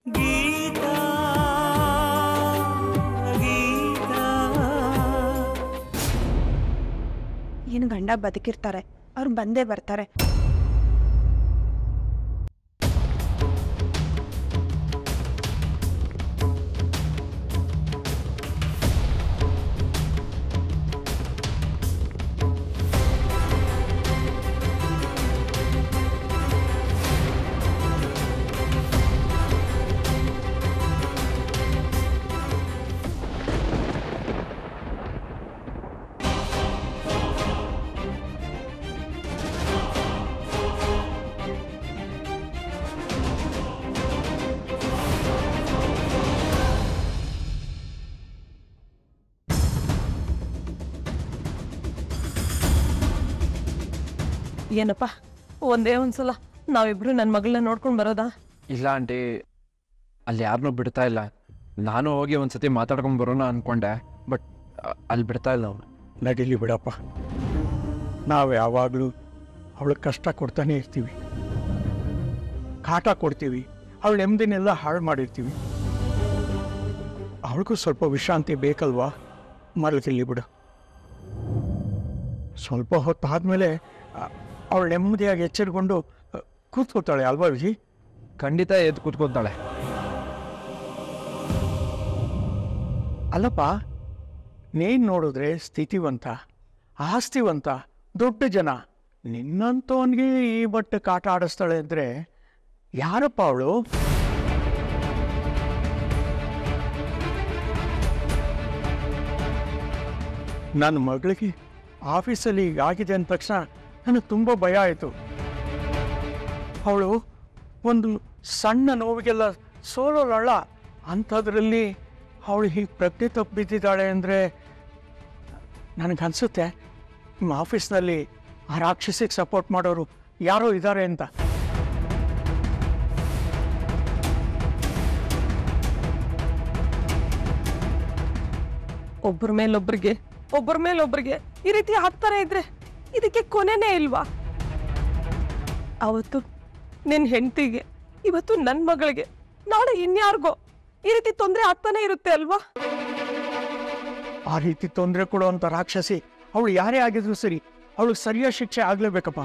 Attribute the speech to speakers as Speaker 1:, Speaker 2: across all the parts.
Speaker 1: ಗೀತಾ ಗೀತಾ
Speaker 2: ಏನು ಗಂಡ ಬದುಕಿರ್ತಾರೆ ಅವ್ರು ಬಂದೇ ಬರ್ತಾರೆ
Speaker 3: ಏನಪ್ಪ ಒಂದೇ ಒಂದ್ಸಲ ನಾವಿಬ್ರು ನನ್ನ ಮಗಳನ್ನ ನೋಡ್ಕೊಂಡು ಬರೋದಾ
Speaker 4: ಇಲ್ಲ ಆಂಟಿ ಅಲ್ಲಿ ಯಾರನ್ನೂ ಬಿಡ್ತಾ ಇಲ್ಲ ನಾನು ಹೋಗಿ ಒಂದ್ಸತಿ ಮಾತಾಡ್ಕೊಂಡು ಬರೋಣ ಅಂದ್ಕೊಂಡೆ ಬಟ್ ಅಲ್ಲಿ ಬಿಡ್ತಾ ಇಲ್ಲ ಅವನು
Speaker 5: ನಡೀಲಿ ಬಿಡಪ್ಪ ನಾವು ಯಾವಾಗಲೂ ಅವಳಿಗೆ ಕಷ್ಟ ಕೊಡ್ತಾನೆ ಇರ್ತೀವಿ ಕಾಟ ಕೊಡ್ತೀವಿ ಅವಳ ನೆಮ್ಮದಿನೆಲ್ಲ ಹಾಳು ಮಾಡಿರ್ತೀವಿ ಅವಳಿಗೂ ಸ್ವಲ್ಪ ವಿಶ್ರಾಂತಿ ಬೇಕಲ್ವಾ ಮಲಗಿಲ್ಲಿ ಬಿಡು ಸ್ವಲ್ಪ ಹೊತ್ತು ಆದಮೇಲೆ ಅವಳು ನೆಮ್ಮದಿಯಾಗಿ ಎಚ್ಚರಿಕೊಂಡು ಅ, ಕೂತ್ಕೊತಾಳೆ ಅಲ್ವಾ ವಿಜಿ
Speaker 4: ಖಂಡಿತ ಎದ್ದು ಕೂತ್ಕೊತಾಳೆ
Speaker 5: ಅಲ್ಲಪ್ಪ ನೀನು ನೋಡಿದ್ರೆ ಸ್ಥಿತಿವಂತ ಆಸ್ತಿವಂತ ದೊಡ್ಡ ಜನ ನಿನ್ನಂಥವನಿಗೆ ಈ ಮಟ್ಟಕ್ಕೆ ಆಟ ಆಡಿಸ್ತಾಳೆ ಅಂದರೆ ಯಾರಪ್ಪ ಅವಳು ನನ್ನ ಮಗಳಿಗೆ ಆಫೀಸಲ್ಲಿ ಈಗ ಆಗಿದೆ ಅಂದ ತಕ್ಷಣ ನನಗೆ ತುಂಬ ಭಯ ಆಯಿತು ಅವಳು ಒಂದು ಸಣ್ಣ ನೋವಿಗೆಲ್ಲ ಸೋಲೋಳಲ್ಲ ಅಂಥದ್ರಲ್ಲಿ ಅವಳು ಹೀಗೆ ಪ್ರಜ್ಞೆ ತಪ್ಪು ಬಿದ್ದಿದ್ದಾಳೆ ಅಂದರೆ ನನಗನ್ಸುತ್ತೆ ನಿಮ್ಮ ಆಫೀಸ್ನಲ್ಲಿ ಆ ರಾಕ್ಷಸಿಗೆ ಸಪೋರ್ಟ್ ಮಾಡೋರು ಯಾರೋ ಇದ್ದಾರೆ ಅಂತ
Speaker 3: ಒಬ್ಬರ ಮೇಲೊಬ್ರಿಗೆ ಒಬ್ಬರ ಮೇಲೊಬ್ರಿಗೆ ಈ ರೀತಿ ಆಗ್ತಾನೆ ಇದ್ರೆ ಇದಕ್ಕೆ ಕೊನೆನೇ ಇಲ್ವಾ ಅವತ್ತು ನಿನ್ನ ಹೆಂಡತಿಗೆ ಇವತ್ತು ನನ್ನ ಮಗಳಿಗೆ ನಾಳೆ ಇನ್ಯಾರಿಗೋ ಈ ರೀತಿ ತೊಂದರೆ ಆಗ್ತಾನೆ ಇರುತ್ತೆ ಅಲ್ವಾ
Speaker 5: ಆ ರೀತಿ ತೊಂದರೆ ಕೊಡುವಂಥ ರಾಕ್ಷಸಿ ಅವಳು ಯಾರೇ ಆಗಿದ್ರು ಸರಿ ಅವಳಿಗೆ ಸರಿಯಾದ ಶಿಕ್ಷೆ ಆಗಲೇಬೇಕಪ್ಪ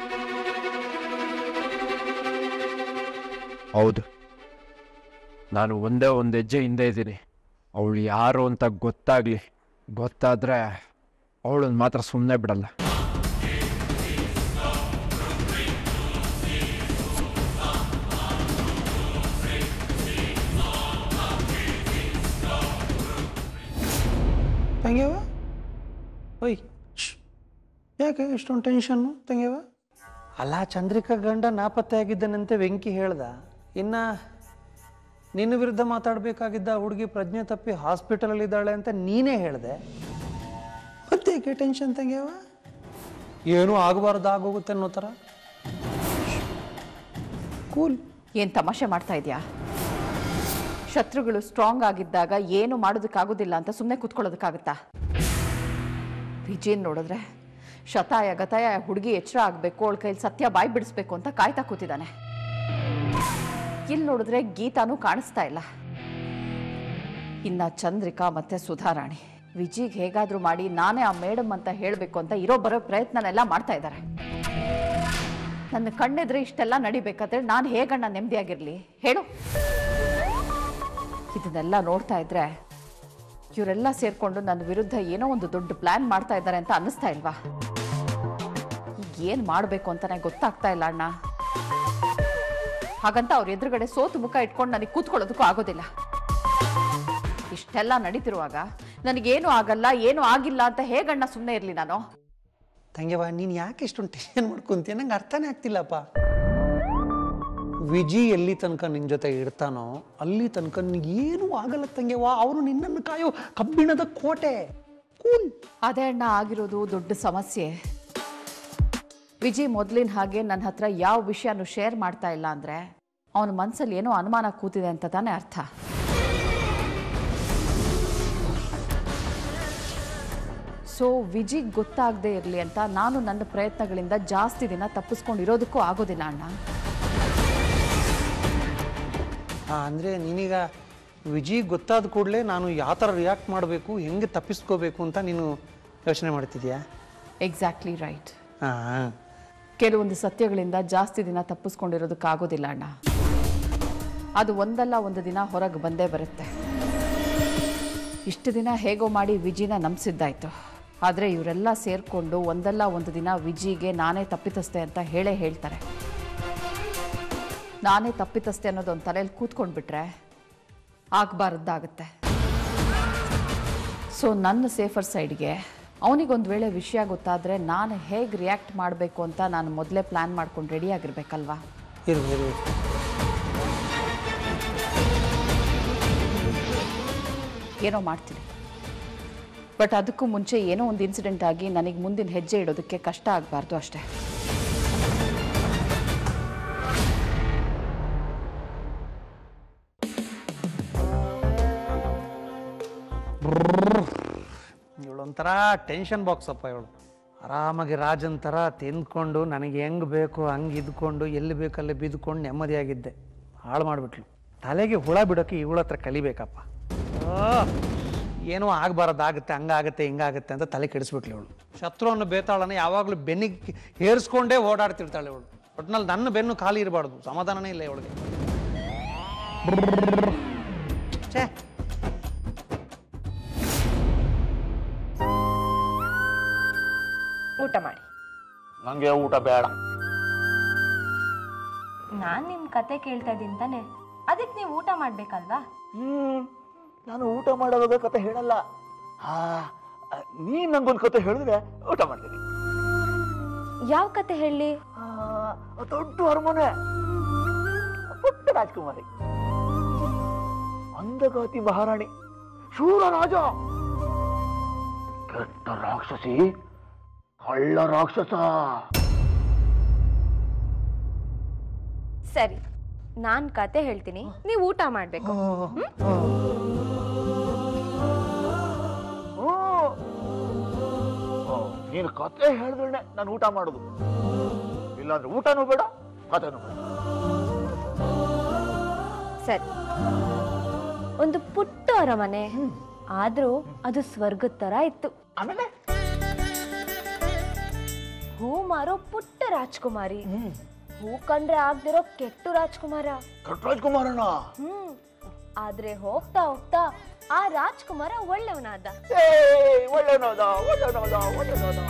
Speaker 4: ಹೌದು ನಾನು ಒಂದೇ ಒಂದು ಹೆಜ್ಜೆ ಹಿಂದೆ ಇದ್ದೀನಿ ಅವಳು ಯಾರು ಅಂತ ಗೊತ್ತಾಗಲಿ ಗೊತ್ತಾದರೆ ಅವಳನ್ನ ಮಾತ್ರ ಸುಮ್ಮನೆ ಬಿಡಲ್ಲ
Speaker 6: ತಂಗ್ಯವ ಓಯ್ ಶ್ಶ್. ಯಾಕೆ ಇಷ್ಟೊಂದು ಟೆನ್ಷನ್ನು ತಂಗ್ಯವ ಅಲ್ಲ ಚಂದ್ರಿಕಾ ಗಂಡ ನಾಪತ್ತೆ ಆಗಿದ್ದನಂತೆ ವೆಂಕಿ ಹೇಳ್ದ ಇನ್ನು ನಿನ್ನ ವಿರುದ್ಧ ಮಾತಾಡಬೇಕಾಗಿದ್ದ ಹುಡುಗಿ ಪ್ರಜ್ಞೆ ತಪ್ಪಿ ಹಾಸ್ಪಿಟಲಲ್ಲಿದ್ದಾಳೆ ಅಂತ ನೀನೇ ಹೇಳಿದೆ ಮತ್ತೇಕೆ ಟೆನ್ಷನ್ ತಂಗ್ಯವ ಏನೂ ಆಗಬಾರ್ದು ಆಗೋಗುತ್ತೆ ಅನ್ನೋ ಥರ ಕೂಲ್
Speaker 7: ಏನ್ ತಮಾಷೆ ಮಾಡ್ತಾ ಇದೆಯಾ ಶತ್ರುಗಳು ಸ್ಟ್ರಾಂಗ್ ಆಗಿದ್ದಾಗ ಏನು ಮಾಡೋದಕ್ಕಾಗೋದಿಲ್ಲ ಅಂತ ಸುಮ್ಮನೆ ಕೂತ್ಕೊಳ್ಳೋದಕ್ಕಾಗತ್ತಾ ವಿಜಯನ್ ನೋಡಿದ್ರೆ ಶತಾಯ ಗತಾಯ ಹುಡುಗಿ ಎಚ್ಚರ ಆಗಬೇಕು ಅವಳ ಕೈಲಿ ಸತ್ಯ ಬಾಯಿ ಬಿಡಿಸ್ಬೇಕು ಅಂತ ಕಾಯ್ತಾ ಕೂತಿದ್ದಾನೆ ಇಲ್ಲಿ ನೋಡಿದ್ರೆ ಗೀತಾನೂ ಕಾಣಿಸ್ತಾ ಇಲ್ಲ ಇನ್ನ ಚಂದ್ರಿಕಾ ಮತ್ತೆ ಸುಧಾರಾಣಿ ವಿಜಿಗ್ ಹೇಗಾದ್ರೂ ಮಾಡಿ ನಾನೇ ಆ ಮೇಡಮ್ ಅಂತ ಹೇಳಬೇಕು ಅಂತ ಇರೋ ಬರೋ ಪ್ರಯತ್ನನೆಲ್ಲ ಮಾಡ್ತಾ ಇದ್ದಾರೆ ನನ್ನ ಕಣ್ಣೆದ್ರೆ ಇಷ್ಟೆಲ್ಲ ನಡಿಬೇಕಾದ್ರೆ ನಾನು ಹೇಗಣ್ಣ ನೆಮ್ಮದಿಯಾಗಿರ್ಲಿ ಹೇಳು ಇದನ್ನೆಲ್ಲ ನೋಡ್ತಾ ಇದ್ರೆ ಇವರೆಲ್ಲ ಸೇರ್ಕೊಂಡು ನನ್ನ ವಿರುದ್ಧ ಏನೋ ಒಂದು ದೊಡ್ಡ ಪ್ಲಾನ್ ಮಾಡ್ತಾ ಇದ್ದಾರೆ ಅಂತ ಅನ್ನಿಸ್ತಾ ಇಲ್ವಾ ಈಗ ಏನು ಮಾಡಬೇಕು ಅಂತಾನೆ ಗೊತ್ತಾಗ್ತಾ ಇಲ್ಲ ಅಣ್ಣ ಹಾಗಂತ ಅವ್ರ ಎದುರುಗಡೆ ಸೋತು ಮುಖ ಇಟ್ಕೊಂಡು ನನಗೆ ಕೂತ್ಕೊಳ್ಳೋದಕ್ಕೂ ಆಗೋದಿಲ್ಲ ಇಷ್ಟೆಲ್ಲ ನಡೀತಿರುವಾಗ ನನಗೇನು ಆಗಲ್ಲ ಏನು ಆಗಿಲ್ಲ ಅಂತ ಹೇಗಣ್ಣ ಸುಮ್ಮನೆ ಇರಲಿ ನಾನು
Speaker 6: ತಂಗ್ಯವ ನೀನು ಯಾಕೆ ಇಷ್ಟೊಂದು ಟೆನ್ಷನ್ ಮಾಡ್ಕೊಂತೀಯ ನಂಗೆ ಅರ್ಥನೇ ಆಗ್ತಿಲ್ಲಪ್ಪ ವಿಜಿ ಎಲ್ಲಿ ತನಕ ನಿನ್ನ ಜೊತೆ ಇರ್ತಾನೋ ಅಲ್ಲಿ ತನಕ ಏನೂ ಆಗಲ್ಲ ತಂಗ್ಯವ ಅವನು ನಿನ್ನನ್ನು ಕಾಯೋ ಕಬ್ಬಿಣದ ಕೋಟೆ ಕೂಲ್
Speaker 7: ಅದೇ ಅಣ್ಣ ಆಗಿರೋದು ದೊಡ್ಡ ಸಮಸ್ಯೆ ವಿಜಯ್ ಮೊದಲಿನ ಹಾಗೆ ನನ್ನ ಹತ್ರ ಯಾವ ವಿಷಯನೂ ಶೇರ್ ಮಾಡ್ತಾ ಇಲ್ಲ ಅಂದ್ರೆ ಅವನ ಮನಸ್ಸಲ್ಲಿ ಏನೋ ಅನುಮಾನ ಕೂತಿದೆ ಅಂತ ತಾನೇ ಅರ್ಥ ಸೊ ವಿಜಿಗ್ ಗೊತ್ತಾಗದೇ ಇರಲಿ ಅಂತ ನಾನು ನನ್ನ ಪ್ರಯತ್ನಗಳಿಂದ ಜಾಸ್ತಿ ದಿನ ತಪ್ಪಿಸ್ಕೊಂಡಿರೋದಕ್ಕೂ ಆಗೋದಿಲ್ಲ ಅಣ್ಣ
Speaker 6: ಹಾಂ ಅಂದರೆ ನೀನೀಗ ವಿಜಯ್ ಗೊತ್ತಾದ ಕೂಡಲೇ ನಾನು ಯಾವ ಥರ ರಿಯಾಕ್ಟ್ ಮಾಡಬೇಕು ಹೆಂಗೆ ತಪ್ಪಿಸ್ಕೋಬೇಕು ಅಂತ ನೀನು ಯೋಚನೆ ಮಾಡ್ತಿದ್ಯಾ
Speaker 7: ಎಕ್ಸಾಕ್ಟ್ಲಿ ರೈಟ್
Speaker 6: ಹಾಂ
Speaker 7: ಕೆಲವೊಂದು ಸತ್ಯಗಳಿಂದ ಜಾಸ್ತಿ ದಿನ ತಪ್ಪಿಸ್ಕೊಂಡಿರೋದಕ್ಕಾಗೋದಿಲ್ಲ ಅಣ್ಣ ಅದು ಒಂದಲ್ಲ ಒಂದು ದಿನ ಹೊರಗೆ ಬಂದೇ ಬರುತ್ತೆ ಇಷ್ಟು ದಿನ ಹೇಗೋ ಮಾಡಿ ವಿಜಿನ ನಂಬಿಸಿದ್ದಾಯ್ತು ಆದರೆ ಇವರೆಲ್ಲ ಸೇರಿಕೊಂಡು ಒಂದಲ್ಲ ಒಂದು ದಿನ ವಿಜಿಗೆ ನಾನೇ ತಪ್ಪಿತಸ್ಥೆ ಅಂತ ಹೇಳೇ ಹೇಳ್ತಾರೆ ನಾನೇ ತಪ್ಪಿತಸ್ಥೆ ಅನ್ನೋದು ಒಂದು ತಲೆಯಲ್ಲಿ ಕೂತ್ಕೊಂಡ್ಬಿಟ್ರೆ ಆಗಬಾರ್ದಾಗುತ್ತೆ ಸೊ ನನ್ನ ಸೇಫರ್ ಸೈಡ್ಗೆ ಅವನಿಗೊಂದು ವೇಳೆ ವಿಷಯ ಗೊತ್ತಾದರೆ ನಾನು ಹೇಗೆ ರಿಯಾಕ್ಟ್ ಮಾಡಬೇಕು ಅಂತ ನಾನು ಮೊದಲೇ ಪ್ಲ್ಯಾನ್ ಮಾಡ್ಕೊಂಡು ರೆಡಿ ಆಗಿರ್ಬೇಕಲ್ವಾ
Speaker 6: ಇರು ಇರು
Speaker 7: ಏನೋ ಮಾಡ್ತೀನಿ ಬಟ್ ಅದಕ್ಕೂ ಮುಂಚೆ ಏನೋ ಒಂದು ಇನ್ಸಿಡೆಂಟ್ ಆಗಿ ನನಗೆ ಮುಂದಿನ ಹೆಜ್ಜೆ ಇಡೋದಕ್ಕೆ ಕಷ್ಟ ಆಗಬಾರ್ದು ಅಷ್ಟೇ
Speaker 6: ಇವಳೊಂಥರ ಟೆನ್ಷನ್ ಬಾಕ್ಸ್ ಅಪ್ಪ ಇವಳು ಆರಾಮಾಗಿ ರಾಜನ್ ಥರ ತಿಂದ್ಕೊಂಡು ನನಗೆ ಹೆಂಗೆ ಬೇಕು ಹಂಗೆ ಇದ್ಕೊಂಡು ಎಲ್ಲಿ ಬೇಕಲ್ಲಿ ಬಿದ್ದುಕೊಂಡು ನೆಮ್ಮದಿಯಾಗಿದ್ದೆ ಹಾಳು ಮಾಡಿಬಿಟ್ಲು ತಲೆಗೆ ಹುಳ ಬಿಡೋಕ್ಕೆ ಇವಳ ಹತ್ರ ಕಲಿಬೇಕಪ್ಪ ಆ, ಏನೋ ಆಗಬಾರ್ದಾಗುತ್ತೆ ಹಂಗಾಗುತ್ತೆ ಹಿಂಗಾಗುತ್ತೆ ಅಂತ ತಲೆ ಕೆಡಿಸ್ಬಿಟ್ಲು ಇವಳು ಶತ್ರುವನ್ನು ಬೇತಾಳನ ಯಾವಾಗಲೂ ಬೆನ್ನಿಗೆ ಏರಿಸ್ಕೊಂಡೇ ಓಡಾಡ್ತಿರ್ತಾಳೆ ಇವಳು ಒಟ್ನಲ್ಲಿ ನನ್ನ ಬೆನ್ನು ಖಾಲಿ ಇರಬಾರ್ದು ಸಮಾಧಾನನೇ ಇಲ್ಲ ಇವಳಿಗೆ ಛೇ
Speaker 8: ಊಟ ಮಾಡಿ
Speaker 9: ನನಗೆ ಊಟ ಬೇಡ
Speaker 8: ನಾನು ನಿಮ್ಮ ಕತೆ ಕೇಳ್ತಾ ಇದ್ದೀನಿ ತಾನೆ ಅದಕ್ಕೆ ನೀವು ಊಟ ಮಾಡ್ಬೇಕಲ್ವಾ
Speaker 9: ಹ್ಮ್ ನಾನು ಊಟ ಮಾಡೋವಾಗ ಕತೆ ಹೇಳಲ್ಲ ಹಾ ನೀನ್ ನಂಗೊಂದು ಕತೆ ಹೇಳಿದ್ರೆ ಊಟ ಮಾಡ್ತೀನಿ
Speaker 8: ಯಾವ ಕತೆ ಹೇಳಿ
Speaker 9: ಆ, ದೊಡ್ಡ ಅರಮನೆ ಪುಟ್ಟ ರಾಜ್ಕುಮಾರಿ ಅಂದಗಾತಿ ಮಹಾರಾಣಿ ಶೂರ ರಾಜ ಕೆಟ್ಟ ರಾಕ್ಷಸಿ ಕಳ್ಳ ರಾಕ್ಷಸ
Speaker 8: ಸರಿ ನಾನು ಕತೆ ಹೇಳ್ತೀನಿ ನೀವು ಊಟ ಮಾಡಬೇಕು
Speaker 9: ನೀನು ಕತೆ ಹೇಳಿದ್ರೆ ನಾನು ಊಟ ಮಾಡೋದು ಇಲ್ಲಾಂದ್ರೆ ಊಟನೂ ಬೇಡ ಕತೆನೂ ಬೇಡ
Speaker 8: ಸರಿ ಒಂದು ಪುಟ್ಟ ಅರಮನೆ ಆದ್ರೂ ಅದು ಸ್ವರ್ಗದ ತರ ಇತ್ತು
Speaker 9: ಆಮೇಲೆ
Speaker 8: ಹೂ ಮಾರೋ ಪುಟ್ಟ ರಾಜ್ಕುಮಾರಿ ಹೂ ಕಂಡ್ರೆ ಆಗ್ದಿರೋ ಕೆಟ್ಟು ರಾಜ್ಕುಮಾರ
Speaker 9: ಕಟ್ ರಾಜ್ಕುಮಾರಣ್ಣ
Speaker 8: ಹ್ಮ್ ಆದ್ರೆ ಹೋಗ್ತಾ ಹೋಗ್ತಾ ಆ ರಾಜ್ಕುಮಾರ ಒಳ್ಳೆಯವನಾದ
Speaker 9: ಏ ಒಳ್ಳೆನೋದ ಒಳ್ಳೆನೋದ ಒಳ್ಳೆನೋದ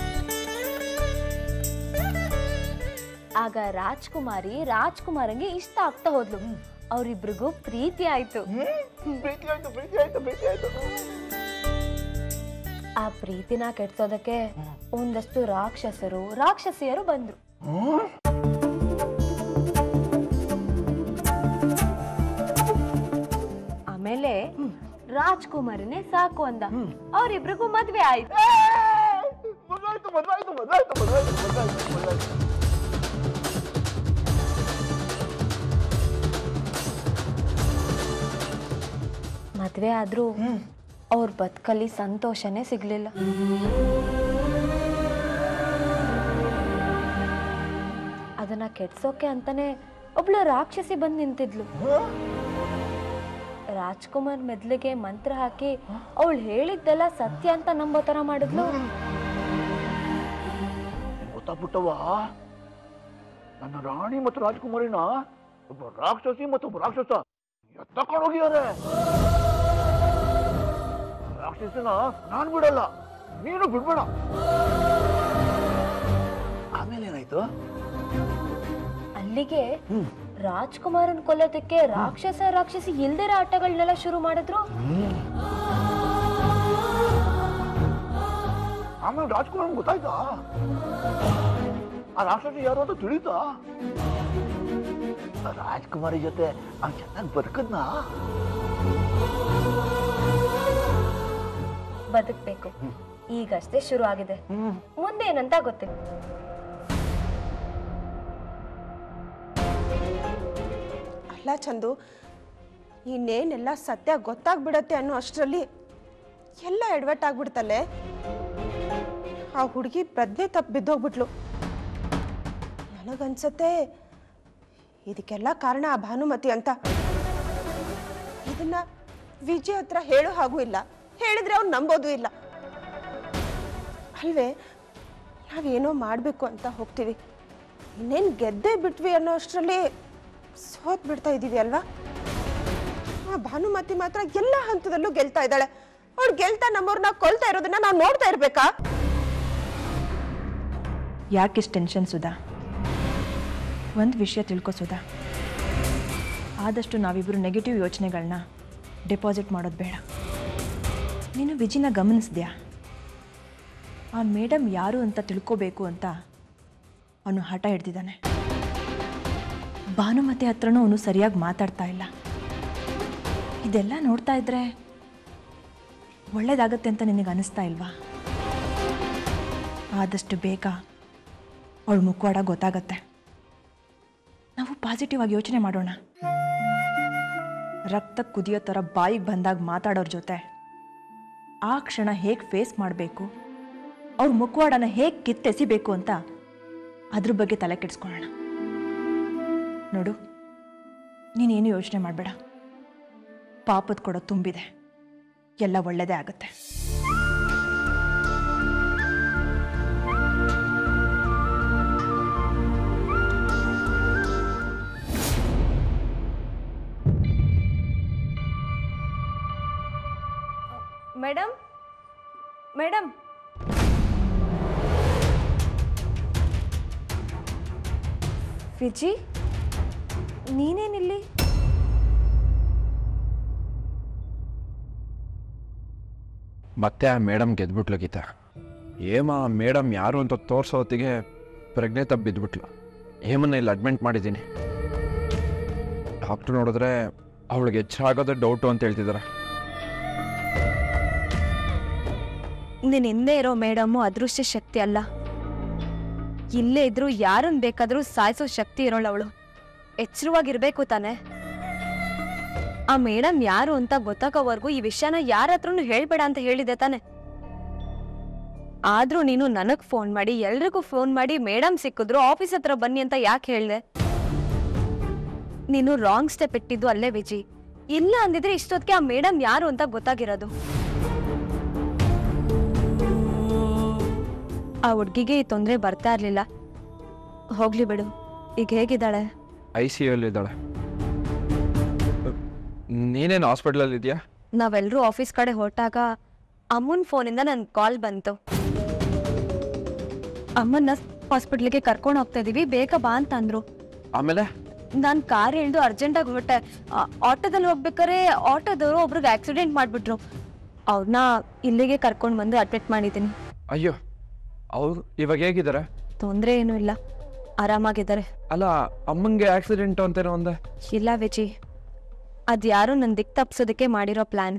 Speaker 8: ಆಗ ರಾಜ್ಕುಮಾರಿ ರಾಜ್ಕುಮಾರಂಗೆ ಇಷ್ಟ ಆಗ್ತಾ ಹೋದ್ಲು ಅವ್ರಿಬ್ರಿಗೂ ಪ್ರೀತಿ ಆಯ್ತು
Speaker 9: ಪ್ರೀತಿ ಆಯ್ತು ಪ್ರೀತಿ ಆಯ್ತು ಪ್ರೀತಿ ಆಯ್ತು
Speaker 8: ಆ ಪ್ರೀತಿನ ಕೆಡ್ಸೋದಕ್ಕೆ ಒಂದಷ್ಟು ರಾಕ್ಷಸರು ರಾಕ್ಷಸಿಯರು ಬಂದ್ರು ಆಮೇಲೆ ರಾಜ್ಕುಮಾರನೇ ಸಾಕು ಅಂದ ಅವ್ರಿಬ್ರಿಗೂ ಮದ್ವೆ ಆಯ್ತು
Speaker 9: ಮದ್ವಾಯ್ತು ಮದ್ವಾಯ್ತು ಮದ್ವಾಯ್ತು ಮದ್ವಾಯ್ತು ಮದ್ವಾಯ್ತು ಮದ್ವಾಯ್ತು
Speaker 8: ಮದ್ವೆ ಆದ್ರೂ ಅವ್ರ ಬದುಕಲ್ಲಿ ಸಂತೋಷನೇ ಸಿಗ್ಲಿಲ್ಲ ಅದನ್ನ ಕೆಡ್ಸೋಕೆ ಅಂತಾನೆ ಒಬ್ಳು ರಾಕ್ಷಸಿ ಬಂದ್ ನಿಂತಿದ್ಲು ರಾಜ್ಕುಮಾರ್ ಮೆದ್ಲಿಗೆ ಮಂತ್ರ ಹಾಕಿ ಅವಳು ಹೇಳಿದ್ದೆಲ್ಲ ಸತ್ಯ ಅಂತ ನಂಬೋ ತರ ಮಾಡಿದ್ಲು
Speaker 9: ಗೊತ್ತಾಗ್ಬಿಟ್ಟವ ನನ್ನ ರಾಣಿ ಮತ್ತು ರಾಜ್ಕುಮಾರಿನ ಒಬ್ಬ ರಾಕ್ಷಸಿ ಮತ್ತು ಒಬ್ಬ ರಾಕ್ಷಸ ಎತ್ತಕೊಂಡು ಹೋಗಿದ್ದಾರೆ ರಾಕ್ಷಸನ ನಾನ್ ಬಿಡಲ್ಲ ನೀನು ಬಿಡ್ಬೇಡ ಆಮೇಲೆ ಏನಾಯ್ತು
Speaker 8: ಅಲ್ಲಿಗೆ ರಾಜ್ಕುಮಾರನ್ ಕೊಲ್ಲೋದಕ್ಕೆ ರಾಕ್ಷಸ ರಾಕ್ಷಸಿ ಇಲ್ದಿರ ಆಟಗಳನ್ನೆಲ್ಲ ಶುರು ಮಾಡಿದ್ರು
Speaker 9: ಆಮೇಲೆ ರಾಜ್ಕುಮಾರ್ ಗೊತ್ತಾಯ್ತಾ ಆ ರಾಕ್ಷಸಿ ಯಾರು ಅಂತ ತಿಳಿತಾ ಆ ರಾಜ್ಕುಮಾರಿ ಜೊತೆ ಅವ್ನು ಚೆನ್ನಾಗಿ ಬದುಕದ್ನಾ
Speaker 8: ಬದುಕ್ಬೇಕು ಈಗಷ್ಟೇ ಶುರು ಆಗಿದೆ ಮುಂದೆ ಏನಂತ ಗೊತ್ತಿಲ್ಲ
Speaker 2: ಅಲ್ಲ ಚಂದು ಇನ್ನೇನೆಲ್ಲ ಸತ್ಯ ಗೊತ್ತಾಗ್ಬಿಡತ್ತೆ ಅನ್ನೋ ಅಷ್ಟರಲ್ಲಿ ಎಲ್ಲ ಎಡವಟ್ಟಾಗ್ಬಿಡ್ತಲ್ಲೇ ಆ ಹುಡುಗಿ ಪ್ರಜ್ಞೆ ತಪ್ಪು ಬಿದ್ದೋಗ್ಬಿಟ್ಲು ನನಗನ್ಸತ್ತೆ ಇದಕ್ಕೆಲ್ಲ ಕಾರಣ ಆ ಭಾನುಮತಿ ಅಂತ ಇದನ್ನ ವಿಜಯ್ ಹತ್ರ ಹೇಳೋ ಹಾಗೂ ಇಲ್ಲ ಹೇಳಿದ್ರೆ ಅವ್ನು ನಂಬೋದು ಇಲ್ಲ ಅಲ್ವೇ ನಾವೇನೋ ಮಾಡಬೇಕು ಅಂತ ಹೋಗ್ತೀವಿ ಇನ್ನೇನು ಗೆದ್ದೇ ಬಿಟ್ವಿ ಅನ್ನೋ ಅಷ್ಟರಲ್ಲಿ ಸೋತ್ ಬಿಡ್ತಾ ಇದ್ದೀವಿ ಅಲ್ವಾ ಆ ಭಾನುಮತಿ ಮಾತ್ರ ಎಲ್ಲ ಹಂತದಲ್ಲೂ ಗೆಲ್ತಾ ಇದ್ದಾಳೆ ಅವಳು ಗೆಲ್ತಾ ನಮ್ಮವ್ರನ್ನ ಕೊಲ್ತಾ ಇರೋದನ್ನ ನಾವು ನೋಡ್ತಾ ಇರ್ಬೇಕಾ
Speaker 10: ಯಾಕಿಷ್ಟು ಟೆನ್ಷನ್ ಸುಧಾ ಒಂದು ವಿಷಯ ತಿಳ್ಕೊ ಸುಧಾ ಆದಷ್ಟು ನಾವಿಬ್ಬರು ನೆಗೆಟಿವ್ ಯೋಚನೆಗಳನ್ನ ಡೆಪಾಸಿಟ್ ಮಾಡೋದು ಬೇಡ ನೀನು ವಿಜಿನ ಗಮನಿಸಿದ್ಯಾ ಆ ಮೇಡಮ್ ಯಾರು ಅಂತ ತಿಳ್ಕೋಬೇಕು ಅಂತ ಅವನು ಹಠ ಹಿಡ್ದಿದ್ದಾನೆ ಭಾನುಮತಿ ಹತ್ರನೂ ಅವನು ಸರಿಯಾಗಿ ಮಾತಾಡ್ತಾ ಇಲ್ಲ ಇದೆಲ್ಲ ನೋಡ್ತಾ ಇದ್ರೆ ಒಳ್ಳೇದಾಗತ್ತೆ ಅಂತ ನಿನಗೆ ಅನಿಸ್ತಾ ಇಲ್ವಾ ಆದಷ್ಟು ಬೇಗ ಅವಳ ಮುಖವಾಡ ಗೊತ್ತಾಗತ್ತೆ ನಾವು ಪಾಸಿಟಿವ್ ಆಗಿ ಯೋಚನೆ ಮಾಡೋಣ ರಕ್ತ ಕುದಿಯೋ ಥರ ಬಾಯಿಗೆ ಬಂದಾಗ ಮಾತಾಡೋರ ಜೊತೆ ಆ ಕ್ಷಣ ಹೇಗೆ ಫೇಸ್ ಮಾಡಬೇಕು ಅವ್ರ ಮುಖವಾಡನ ಹೇಗೆ ಕಿತ್ತೆಸಿಬೇಕು ಅಂತ ಅದ್ರ ಬಗ್ಗೆ ತಲೆ ಕೆಡಿಸ್ಕೊಳ್ಳೋಣ ನೋಡು ನೀನೇನು ಯೋಚನೆ ಮಾಡಬೇಡ ಪಾಪದ ಕೊಡೋ ತುಂಬಿದೆ ಎಲ್ಲ ಒಳ್ಳೆಯದೇ ಆಗುತ್ತೆ
Speaker 8: ಮೇಡಮ್ ಮೇಡಮ್ ವಿಜಿ ನೀನೇನಿಲ್ಲಿ
Speaker 4: ಮತ್ತೆ ಆ ಮೇಡಮ್ ಗೆದ್ಬಿಟ್ಲು ಗೀತಾ ಏಮ ಆ ಮೇಡಮ್ ಯಾರು ಅಂತ ತೋರ್ಸೋ ಹೊತ್ತಿಗೆ ಪ್ರಜ್ಞೆ ತಪ್ಪು ಬಿದ್ಬಿಟ್ಲು ಹೇಮನ್ನ ಇಲ್ಲಿ ಅಡ್ಮಿಂಟ್ ಮಾಡಿದ್ದೀನಿ ಡಾಕ್ಟ್ರು ನೋಡಿದ್ರೆ ಅವಳಿಗೆ ಹೆಚ್ಚಾಗೋದೇ ಡೌಟು ಅಂತ ಹೇಳ್ತಿದ್ದಾರೆ
Speaker 8: ನಿನ್ನ ಹಿಂದೆ ಇರೋ ಮೇಡಮ್ಮು ಅದೃಷ್ಟ ಶಕ್ತಿ ಅಲ್ಲ ಇಲ್ಲೇ ಇದ್ರು ಯಾರನ್ನ ಬೇಕಾದ್ರೂ ಸಾಯಿಸೋ ಶಕ್ತಿ ಇರೋಳು ಅವಳು ಎಚ್ಚರವಾಗಿರ್ಬೇಕು ತಾನೆ ಆ ಮೇಡಮ್ ಯಾರು ಅಂತ ಗೊತ್ತಾಗೋವರೆಗೂ ಈ ವಿಷಯನ ಯಾರ ಹತ್ರನೂ ಹೇಳ್ಬೇಡ ಅಂತ ಹೇಳಿದೆ ತಾನೆ ಆದ್ರೂ ನೀನು ನನಗ್ ಫೋನ್ ಮಾಡಿ ಎಲ್ರಿಗೂ ಫೋನ್ ಮಾಡಿ ಮೇಡಮ್ ಸಿಕ್ಕಿದ್ರು ಆಫೀಸ್ ಹತ್ರ ಬನ್ನಿ ಅಂತ ಯಾಕೆ ಹೇಳ್ದೆ ನೀನು ರಾಂಗ್ ಸ್ಟೆಪ್ ಇಟ್ಟಿದ್ದು ಅಲ್ಲೇ ವಿಜಿ ಇಲ್ಲ ಅಂದಿದ್ರೆ ಇಷ್ಟೊತ್ತಿಗೆ ಆ ಮೇಡಮ್ ಯಾರು ಅಂತ ಗೊತ್ತಾಗಿರೋದು ಆ ಹುಡ್ಗಿಗೆ ಈ ತೊಂದರೆ ಬರ್ತಾ ಇರ್ಲಿಲ್ಲ ಹೋಗ್ಲಿ ಬಿಡು ಈಗ ಹೇಗಿದ್ದಾಳೆ
Speaker 4: ಐ ಸಿ ಯು ಇದ್ದಾಳೆ ನೀನೇನು ಹಾಸ್ಪಿಟ್ಲಲ್ಲಿ ಇದೆಯಾ
Speaker 8: ನಾವೆಲ್ಲರೂ ಆಫೀಸ್ ಕಡೆ ಹೊರಟಾಗ ಅಮ್ಮನ ಫೋನಿಂದ ನನ್ ಕಾಲ್ ಬಂತು ಅಮ್ಮನ್ನ ಹಾಸ್ಪಿಟ್ಲಿಗೆ ಕರ್ಕೊಂಡು ಹೋಗ್ತಾ ಇದೀವಿ ಬೇಗ ಬಾ ಅಂತ ಅಂದ್ರು
Speaker 4: ಆಮೇಲೆ
Speaker 8: ನಾನ್ ಕಾರ್ ಇಳ್ದು ಅರ್ಜೆಂಟಾಗಿ ಹೊರಟೆ ಆಟೋದಲ್ಲಿ ಹೋಗ್ಬೇಕಾರೆ ಆಟೋದವರು ಒಬ್ರಿಗೆ ಆಕ್ಸಿಡೆಂಟ್ ಮಾಡ್ಬಿಟ್ರು ಅವ್ರನ್ನ ಇಲ್ಲಿಗೆ ಕರ್ಕೊಂಡು ಬಂದು ಅಡ್ಮಿಟ್ ಮಾಡಿದ್ದೀನಿ
Speaker 4: ಅಯ್ಯೋ ಅವ್ರು ಇವಾಗ ಹೇಗಿದ್ದಾರೆ
Speaker 8: ತೊಂದರೆ ಏನೂ ಇಲ್ಲ ಆರಾಮಾಗಿದ್ದಾರೆ
Speaker 4: ಅಲ್ಲ ಅಮ್ಮಂಗೆ ಆಕ್ಸಿಡೆಂಟ್ ಅಂತೇನೋ ಒಂದೆ
Speaker 8: ಇಲ್ಲ ವಿಜಿ ಅದ್ಯಾರೋ ನನ್ನ ದಿಕ್ ತಪ್ಸೋದಕ್ಕೆ ಮಾಡಿರೋ ಪ್ಲಾನ್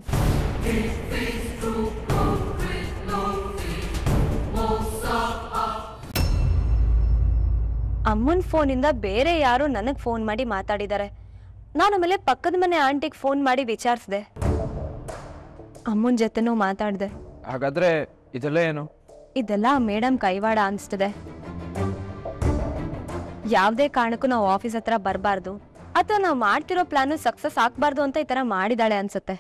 Speaker 8: ಅಮ್ಮನ ಫೋನಿಂದ ಬೇರೆ ಯಾರೋ ನನಗೆ ಫೋನ್ ಮಾಡಿ ಮಾತಾಡಿದ್ದಾರೆ ನಾನು ಆಮೇಲೆ ಪಕ್ಕದ ಮನೆ ಆಂಟಿಗೆ ಫೋನ್ ಮಾಡಿ ವಿಚಾರಿಸಿದೆ ಅಮ್ಮನ ಜೊತೆನೂ ಮಾತಾಡಿದೆ
Speaker 4: ಹಾಗಾದ್ರೆ ಇದೆಲ್ಲ ಏನು
Speaker 8: ಇದೆಲ್ಲ ಮೇಡಮ್ ಕೈವಾಡ ಅನಿಸ್ತದೆ ಯಾವುದೇ ಕಾರಣಕ್ಕೂ ನಾವು ಆಫೀಸ್ ಹತ್ರ ಬರಬಾರ್ದು ಅಥವಾ ನಾವು ಮಾಡ್ತಿರೋ ಪ್ಲಾನು ಸಕ್ಸಸ್ ಆಗ್ಬಾರ್ದು ಅಂತ ಈ ಥರ ಮಾಡಿದಾಳೆ ಅನ್ಸುತ್ತೆ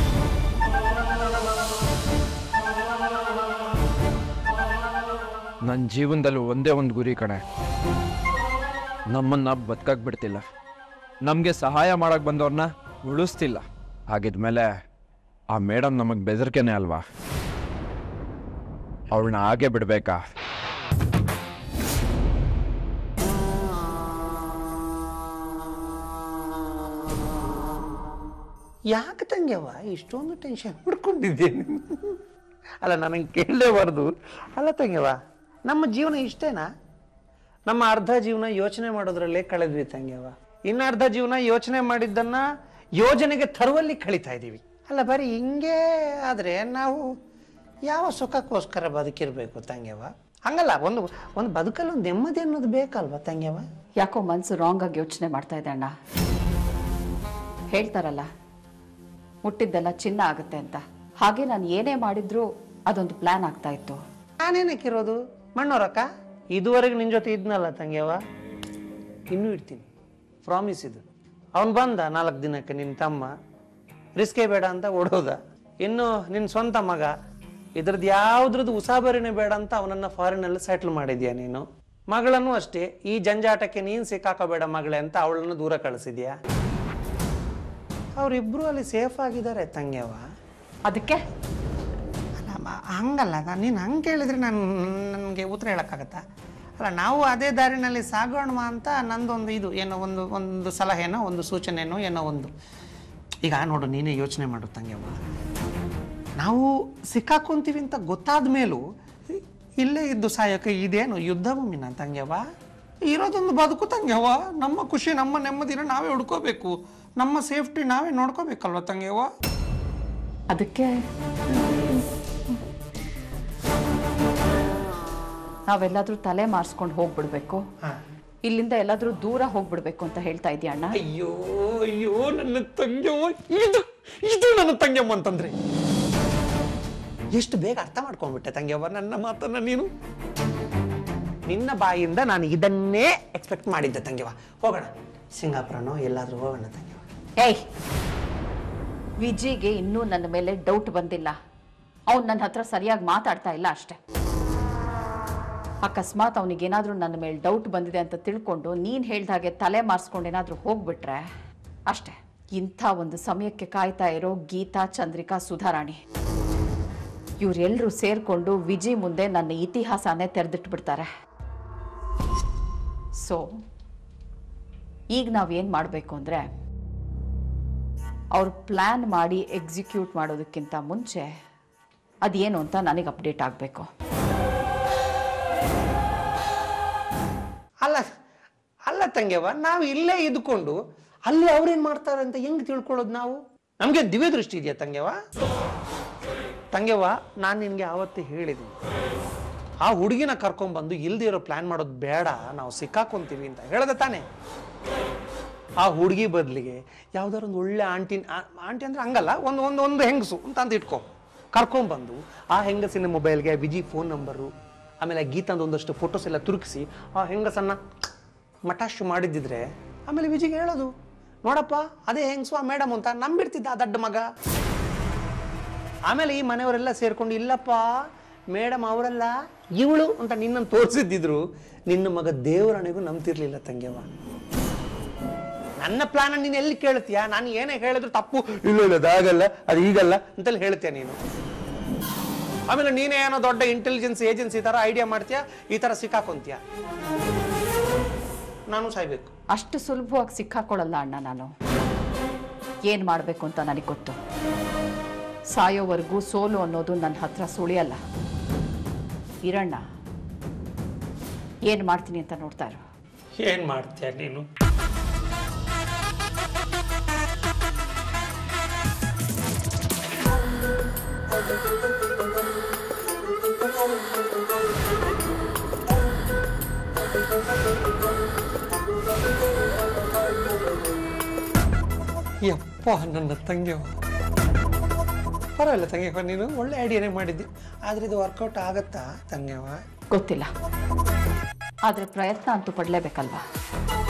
Speaker 4: ನನ್ನ ಜೀವನದಲ್ಲಿ ಒಂದೇ ಒಂದು ಗುರಿ ಕಣೆ ನಮ್ಮನ್ನ ಬದುಕಕ್ಕೆ ಬಿಡ್ತಿಲ್ಲ ನಮಗೆ ಸಹಾಯ ಮಾಡಕ್ಕೆ ಬಂದವ್ರನ್ನ ಉಳಿಸ್ತಿಲ್ಲ ಹಾಗಿದ್ಮೇಲೆ ಆ ಮೇಡಮ್ ನಮಗೆ ಬೆದರಿಕೆನೆ ಅಲ್ವಾ ಅವಳನ್ನ ಹಾಗೆ ಬಿಡಬೇಕಾ
Speaker 6: ಯಾಕೆ ತಂಗ್ಯವ ಇಷ್ಟೊಂದು ಟೆನ್ಷನ್ ಮಾಡ್ಕೊಂಡಿದ್ದೇನೆ ಅಲ್ಲ ನನಗೆ ಕೇಳಲೇಬಾರ್ದು ಅಲ್ಲ ತಂಗ್ಯವ ನಮ್ಮ ಜೀವನ ಇಷ್ಟೇನಾ ನಮ್ಮ ಅರ್ಧ ಜೀವನ ಯೋಚನೆ ಮಾಡೋದ್ರಲ್ಲೇ ಕಳೆದ್ವಿ ತಂಗ್ಯವ ಇನ್ನು ಅರ್ಧ ಜೀವನ ಯೋಚನೆ ಮಾಡಿದ್ದನ್ನ ಯೋಜನೆಗೆ ತರುವಲ್ಲಿ ಕಳೀತಾ ಇದ್ದೀವಿ ಅಲ್ಲ ಬರೀ ಹಿಂಗೆ ಆದರೆ ನಾವು ಯಾವ ಸುಖಕ್ಕೋಸ್ಕರ ಬದುಕಿರಬೇಕು ತಂಗ್ಯವ ಹಂಗಲ್ಲ ಒಂದು ಒಂದು ಬದುಕಲ್ಲಿ ಒಂದು ನೆಮ್ಮದಿ ಅನ್ನೋದು ಬೇಕಲ್ವಾ ತಂಗ್ಯವ
Speaker 7: ಯಾಕೋ ಮನಸ್ಸು ರಾಂಗ್ ಆಗಿ ಯೋಚನೆ ಮಾಡ್ತಾ ಇದೆ ಅಣ್ಣ ಹೇಳ್ತಾರಲ್ಲ ಮುಟ್ಟಿದ್ದೆಲ್ಲ ಚಿನ್ನ ಆಗುತ್ತೆ ಅಂತ ಹಾಗೆ ನಾನು ಏನೇ ಮಾಡಿದ್ರೂ ಅದೊಂದು ಪ್ಲಾನ್ ಆಗ್ತಾ ಇತ್ತು
Speaker 6: ನಾನೇನಕ್ಕಿರೋದು ಮಣ್ಣೋರಕ್ಕ ಇದುವರೆಗೆ ನಿನ್ನ ಜೊತೆ ಇದ್ನಲ್ಲ ತಂಗ್ಯವ ಇನ್ನೂ ಇಡ್ತೀನಿ ಪ್ರಾಮಿಸ್ ಇದು ಅವನು ಬಂದ ನಾಲ್ಕು ದಿನಕ್ಕೆ ನಿನ್ನ ತಮ್ಮ ರಿಸ್ಕೇ ಬೇಡ ಅಂತ ಓಡೋದ ಇನ್ನು ನಿನ್ನ ಸ್ವಂತ ಮಗ ಇದ್ರದ್ದು ಯಾವುದ್ರದ್ದು ಉಸಾಬರಿನೇ ಬೇಡ ಅಂತ ಅವನನ್ನು ಫಾರಿನಲ್ಲಿ ಸೆಟ್ಲ್ ಮಾಡಿದ್ಯಾ ನೀನು ಮಗಳನ್ನು ಅಷ್ಟೇ ಈ ಜಂಜಾಟಕ್ಕೆ ನೀನು ಸಿಕ್ಕಾಕೋಬೇಡ ಮಗಳೇ ಅಂತ ಅವಳನ್ನು ದೂರ ಕಳಿಸಿದ್ಯಾ ಅವರಿಬ್ಬರು ಅಲ್ಲಿ ಸೇಫ್ ಆಗಿದ್ದಾರೆ ತಂಗ್ಯವ
Speaker 7: ಅದಕ್ಕೆ
Speaker 6: ಅಲ್ಲ ಮ- ಹಂಗಲ್ಲ ನಾನು ನೀನು ಹಂಗೆ ಕೇಳಿದ್ರೆ ನಾನು ನನಗೆ ಉತ್ತರ ಹೇಳೋಕ್ಕಾಗತ್ತಾ ಅಲ್ಲ ನಾವು ಅದೇ ದಾರಿನಲ್ಲಿ ಸಾಗೋಣ ಅಂತ ನಂದೊಂದು ಇದು ಏನೋ ಒಂದು ಒಂದು ಸಲಹೆನೋ ಒಂದು ಸೂಚನೆನೋ ಏನೋ ಒಂದು ಈಗ ನೋಡು ನೀನೇ ಯೋಚನೆ ಮಾಡು ತಂಗ್ಯವ್ವ ನಾವು ಸಿಕ್ಕಾಕೊಂತೀವಿ ಅಂತ ಗೊತ್ತಾದ ಮೇಲೂ ಇಲ್ಲೇ ಇದ್ದು ಸಾಯಕ್ಕೆ ಇದೇನು ಯುದ್ಧ ಭೂಮಿನ ತಂಗ್ಯವ್ವ ಇರೋದೊಂದು ಬದುಕು ತಂಗ್ಯವ್ವ ನಮ್ಮ ಖುಷಿ ನಮ್ಮ ನೆಮ್ಮದಿನ ನಾವೇ ಹುಡ್ಕೋಬೇಕು ನಮ್ಮ ಸೇಫ್ಟಿ ನಾವೇ ನೋಡ್ಕೋಬೇಕಲ್ವ ತಂಗ್ಯವ್ವ
Speaker 7: ಅದಕ್ಕೆ ನಾವೆಲ್ಲಾದ್ರೂ ತಲೆ ಮಾರ್ಸ್ಕೊಂಡು ಹೋಗ್ಬಿಡ್ಬೇಕು ಇಲ್ಲಿಂದ ಎಲ್ಲಾದ್ರೂ ದೂರ ಹೋಗ್ಬಿಡ್ಬೇಕು ಅಂತ ಹೇಳ್ತಾ ಇದೀಯ ಅಣ್ಣ
Speaker 6: ಅಯ್ಯೋ ಅಯ್ಯೋ ನನ್ನ ತಂಗ್ಯವ್ವ ಇದು ಇದು ನನ್ನ ತಂಗ್ಯಮ್ಮ ಅಂತಂದ್ರೆ ಎಷ್ಟು ಬೇಗ ಅರ್ಥ ಮಾಡ್ಕೊಂಡ್ಬಿಟ್ಟೆ ತಂಗ್ಯವ್ವ ನನ್ನ ಮಾತನ್ನ ನೀನು ನಿನ್ನ ಬಾಯಿಂದ ನಾನು ಇದನ್ನೇ ಎಕ್ಸ್ಪೆಕ್ಟ್ ಮಾಡಿದ್ದೆ ತಂಗ್ಯವ್ವ ಹೋಗೋಣ ಸಿಂಗಾಪುರನೋ ಎಲ್ಲಾದ್ರೂ ಹೋಗೋಣ ತಂಗ್ಯವ್ವ
Speaker 7: ಏಯ್ ವಿಜಿಗೆ ಇನ್ನೂ ನನ್ನ ಮೇಲೆ ಡೌಟ್ ಬಂದಿಲ್ಲ ಅವ್ನು ನನ್ನ ಹತ್ರ ಸರಿಯಾಗಿ ಮಾತಾಡ್ತಾ ಇಲ್ಲ ಅಷ್ಟೆ ಅಕಸ್ಮಾತ್ ಅವನಿಗೇನಾದ್ರೂ ನನ್ನ ಮೇಲೆ ಡೌಟ್ ಬಂದಿದೆ ಅಂತ ತಿಳ್ಕೊಂಡು ನೀನು ಹೇಳ್ದ ಹಾಗೆ ತಲೆ ಮಾರ್ಸ್ಕೊಂಡು ಏನಾದರೂ ಹೋಗ್ಬಿಟ್ರೆ ಅಷ್ಟೆ ಇಂಥ ಒಂದು ಸಮಯಕ್ಕೆ ಕಾಯ್ತಾ ಇರೋ ಗೀತಾ ಚಂದ್ರಿಕಾ ಸುಧಾರಾಣಿ ಇವರೆಲ್ಲರೂ ಸೇರ್ಕೊಂಡು ವಿಜಿ ಮುಂದೆ ನನ್ನ ಇತಿಹಾಸನೇ ತೆರೆದಿಟ್ಬಿಡ್ತಾರೆ ಸೊ ಈಗ ನಾವೇನು ಮಾಡಬೇಕು ಅಂದರೆ ಅವ್ರು ಪ್ಲ್ಯಾನ್ ಮಾಡಿ ಎಕ್ಸಿಕ್ಯೂಟ್ ಮಾಡೋದಕ್ಕಿಂತ ಮುಂಚೆ ಅದೇನು ಅಂತ ನನಗೆ ಅಪ್ಡೇಟ್ ಆಗಬೇಕು
Speaker 6: ಅಲ್ಲ ಅಲ್ಲ ತಂಗ್ಯವ್ವ ನಾವು ಇಲ್ಲೇ ಇದ್ಕೊಂಡು ಅಲ್ಲಿ ಅವ್ರೇನ್ ಮಾಡ್ತಾರೆ ಅಂತ ಹೆಂಗ್ ತಿಳ್ಕೊಳ್ಳೋದು ನಾವು ನಮ್ಗೆ ದಿವ್ಯ ದೃಷ್ಟಿ ಇದೆಯಾ ತಂಗ್ಯವ್ವ ತಂಗ್ಯವ್ವ ನಾನು ನಿನ್ಗೆ ಆವತ್ತೇ ಹೇಳಿದ್ದೀನಿ ಆ ಹುಡುಗಿನ ಕರ್ಕೊಂಡ್ಬಂದು ಇಲ್ದೇ ಇರೋ ಪ್ಲಾನ್ ಮಾಡೋದು ಬೇಡ ನಾವು ಸಿಕ್ಕಾಕೊಂತೀವಿ ಅಂತ ಹೇಳ್ದೆ ತಾನೆ ಆ ಹುಡುಗಿ ಬದಲಿಗೆ ಯಾವ್ದಾರು ಒಂದು ಒಳ್ಳೆ ಆಂಟಿ ಆಂಟಿ ಅಂದ್ರೆ ಹಂಗಲ್ಲ ಒಂದು ಒಂದು ಒಂದು ಹೆಂಗಸು ಅಂತ ಅಂತ ಇಟ್ಕೊ ಕರ್ಕೊಂಡ್ಬಂದು ಆ ಹೆಂಗಸಿನ ಮೊಬೈಲ್ಗೆ ವಿಜಿ ಫೋನ್ ನಂಬರು ಆಮೇಲೆ ಗೀತಂದು ಒಂದಷ್ಟು ಫೋಟೋಸ್ ಎಲ್ಲ ತುರುಕಿಸಿ ಆ ಹೆಂಗಸನ್ನ ಮಟಾಶ್ ಮಾಡಿದ್ದಿದ್ರೆ ಆಮೇಲೆ ವಿಜಿಗೆ ಹೇಳೋದು ನೋಡಪ್ಪ ಅದೇ ಹೆಂಗಸು ಆ ಮೇಡಮ್ ಅಂತ ನಂಬಿಡ್ತಿದ್ದ ಆ ದಡ್ಡ ಮಗ ಆಮೇಲೆ ಈ ಮನೆಯವರೆಲ್ಲ ಸೇರ್ಕೊಂಡು ಇಲ್ಲಪ್ಪ ಮೇಡಮ್ ಅವರಲ್ಲ ಇವಳು ಅಂತ ನಿನ್ನನ್ನು ತೋರಿಸಿದ್ದಿದ್ರು ನಿನ್ನ ಮಗ ದೇವರಣಿಗೂ ನಂಬ್ತಿರ್ಲಿಲ್ಲ ತಂಗ್ಯವ ನನ್ನ ಪ್ಲಾನ್ ನೀನು ಎಲ್ಲಿ ಕೇಳ್ತೀಯಾ ನಾನು ಏನೇ ಹೇಳಿದ್ರು ತಪ್ಪು ಇಲ್ಲ ಇಲ್ಲ ಅದಾಗಲ್ಲ ಅದು ಹೀಗಲ್ಲ ಅಂತೆಲ್ಲ ಹೇಳ್ತೀಯ ನೀನು ಆಮೇಲೆ ನೀನೇ ಏನೋ ದೊಡ್ಡ ಇಂಟೆಲಿಜೆನ್ಸ್ ಏಜೆನ್ಸಿ ತರ ಐಡಿಯಾ ಮಾಡ್ತೀಯಾ ಈ ತರ ಸಿಕ್ಕಾಕೊಂತೀಯ ನಾನು ಸಾಯ್ಬೇಕು
Speaker 7: ಅಷ್ಟು ಸುಲಭವಾಗಿ ಸಿಕ್ಕಾಕೊಳ್ಳಲ್ಲ ಅಣ್ಣ ನಾನು ಏನು ಮಾಡಬೇಕು ಅಂತ ನನಗೆ ಗೊತ್ತು ಸಾಯೋವರೆಗೂ ಸೋಲು ಅನ್ನೋದು ನನ್ನ ಹತ್ರ ಸುಳಿಯಲ್ಲ ಇರಣ್ಣ ಏನು ಮಾಡ್ತೀನಿ ಅಂತ ನೋಡ್ತಾ ಇರು
Speaker 6: ಏನ್ ಮಾಡ್ತೀಯ ನೀನು ಯಪ್ಪ ನನ್ನ ತಂಗಿಯವ ಪರವಾಗಿಲ್ಲ ತಂಗಿಯವ ನೀನು ಒಳ್ಳೆ ಐಡಿಯಾನೇ ಮಾಡಿದ್ದಿ ಆದ್ರೆ ಇದು ವರ್ಕೌಟ್ ಆಗತ್ತಾ ತಂಗಿಯವ
Speaker 7: ಗೊತ್ತಿಲ್ಲ ಆದರೆ ಪ್ರಯತ್ನ ಅಂತೂ ಪಡಲೇಬೇಕಲ್ವಾ